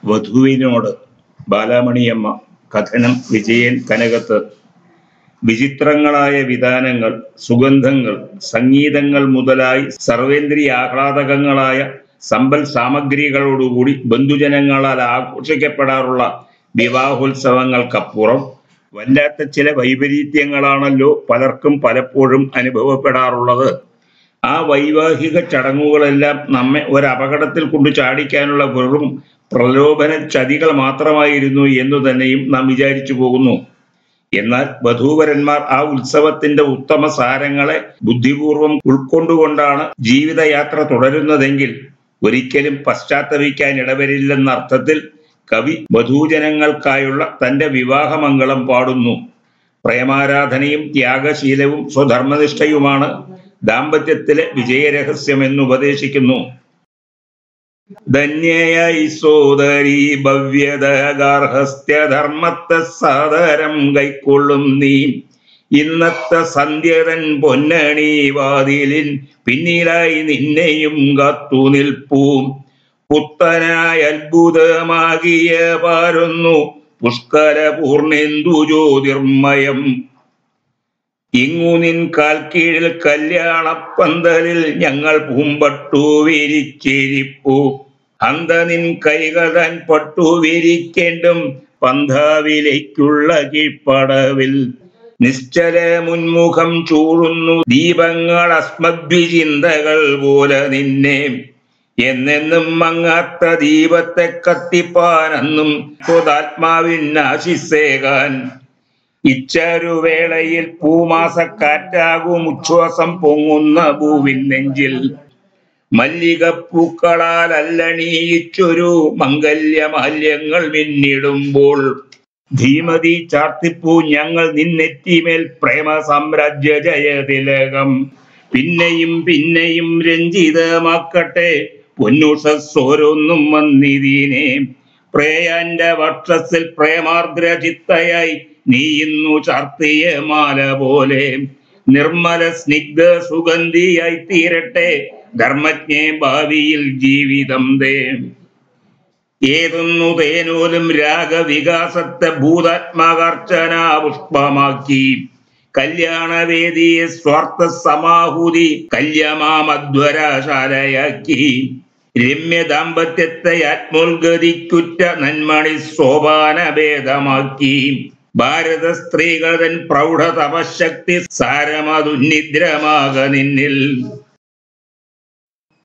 വധുവിനോട് ബാലാമണിയമ്മ കഥനം വിജയൻ കനകത്ത് വിചിത്രങ്ങളായ വിധാനങ്ങൾ സുഗന്ധങ്ങൾ സംഗീതങ്ങൾ മുതലായി സർവേന്ദ്രിയ ആഹ്ലാദകങ്ങളായ സമ്പൽ സാമഗ്രികളോടുകൂടി ബന്ധുജനങ്ങളാൽ ആഘോഷിക്കപ്പെടാറുള്ള വിവാഹോത്സവങ്ങൾക്കപ്പുറം വല്ലാത്ത ചില വൈപരീത്യങ്ങളാണല്ലോ പലർക്കും പലപ്പോഴും അനുഭവപ്പെടാറുള്ളത് ആ വൈവാഹിക ചടങ്ങുകളെല്ലാം നമ്മെ ഒരു അപകടത്തിൽ കൊണ്ടു ചാടിക്കാനുള്ള വെറും പ്രലോഭന ചതികൾ മാത്രമായിരുന്നു എന്നു തന്നെയും നാം വിചാരിച്ചു പോകുന്നു എന്നാൽ വധൂവരന്മാർ ആ ഉത്സവത്തിന്റെ ഉത്തമ സാരങ്ങളെ ബുദ്ധിപൂർവം ഉൾക്കൊണ്ടുകൊണ്ടാണ് ജീവിതയാത്ര തുടരുന്നതെങ്കിൽ ഒരിക്കലും പശ്ചാത്തപിക്കാൻ ഇടവരില്ലെന്ന അർത്ഥത്തിൽ കവി വധൂജനങ്ങൾക്കായുള്ള തന്റെ വിവാഹമംഗളം പാടുന്നു പ്രേമാരാധനയും ത്യാഗശീലവും സ്വധർമ്മനിഷ്ഠയുമാണ് ദാമ്പത്യത്തിലെ വിജയരഹസ്യമെന്ന് ഉപദേശിക്കുന്നു ധന്യയായി സോദരി ഭവ്യത ഗാർഹസ്ഥ്യധർമ്മത്തെ സാദരം കൈക്കൊള്ളും നീ ഇന്നത്തെ സന്ധ്യതൻ പൊന്നണി വാതിലിൻ പിന്നിലായി നിന്നെയും കാത്തു നിൽപ്പൂ പുത്തനായ അത്ഭുതമാകിയ പാരുന്നു പുഷ്കര പൂർണെന്തു ജ്യോതിർമയം ഇങ്ങു നിൻ കാൽ കീഴിൽ കല്യാണപ്പന്തലിൽ ഞങ്ങൾ പൂമ്പട്ടു വിരിച്ചിരിപ്പു അന്ത നിൻ കൈകതാൻ പട്ടു വിരിക്കേണ്ടും പന്ഥാവിലേക്കുള്ള കീഴ്പ്പടവിൽ നിശ്ചല മുൻമുഖം ചൂടുന്നു ദീപങ്ങൾ അസ്മദ്വിചിന്തകൾ പോലെ നിന്നെ എന്നെന്നും മങ്ങാത്ത ദീപത്തെ കത്തിപ്പാനെന്നും സ്വതാത്മാവിനാശിസേകാൻ ഇച്ചരുവേളയിൽ പൂമാസക്കാറ്റാകും ഉച്ഛ്വാസം പൊങ്ങുന്ന ഭൂവിൻ നെഞ്ചിൽ മല്ലികപ്പൂക്കളാൽ അല്ലണിയിച്ചൊരു മംഗല്യമാല്യങ്ങൾ മിന്നിടുമ്പോൾ ധീമതി ചാർത്തിപ്പൂ ഞങ്ങൾ നിന്നെറ്റിമേൽ പ്രേമ സാമ്രാജ്യ ജയതിലകം പിന്നെയും പിന്നെയും രഞ്ജിതമാക്കട്ടെ പൊന്നുഷസ്സോരൊന്നും വന്നിതീനെ പ്രേയാന്റെ വക്ഷസിൽ പ്രേമാർദ്ര ചിത്തയായി നീ ഇന്നു ചാർത്തിയ മാല പോലെ നിർമ്മല സ്നിഗ്ധ സുഗന്ധിയായി തീരട്ടെ ധർമ്മജ്ഞേ ഭാവിയിൽ ജീവിതം തേ ഏതൊന്നു തേനോലും രാഗവികാസത്തെ ഭൂതാത്മാകർച്ചന പുഷ്പമാക്കി കല്യാണവേദിയെ സ്വാർത്ഥ സമാഹുതി കല്യമാമധ്വരാശാലയാക്കി രമ്യ ദാമ്പത്യത്തെ ആത്മോത്ഗതിക്കുറ്റ നന്മണി സോപാന ഭേദമാക്കി ഭാരത സ്ത്രീകൾ തൻ പ്രൗഢ തപശക്തി സാരമതുന്നിദ്രമാക നിന്നിൽ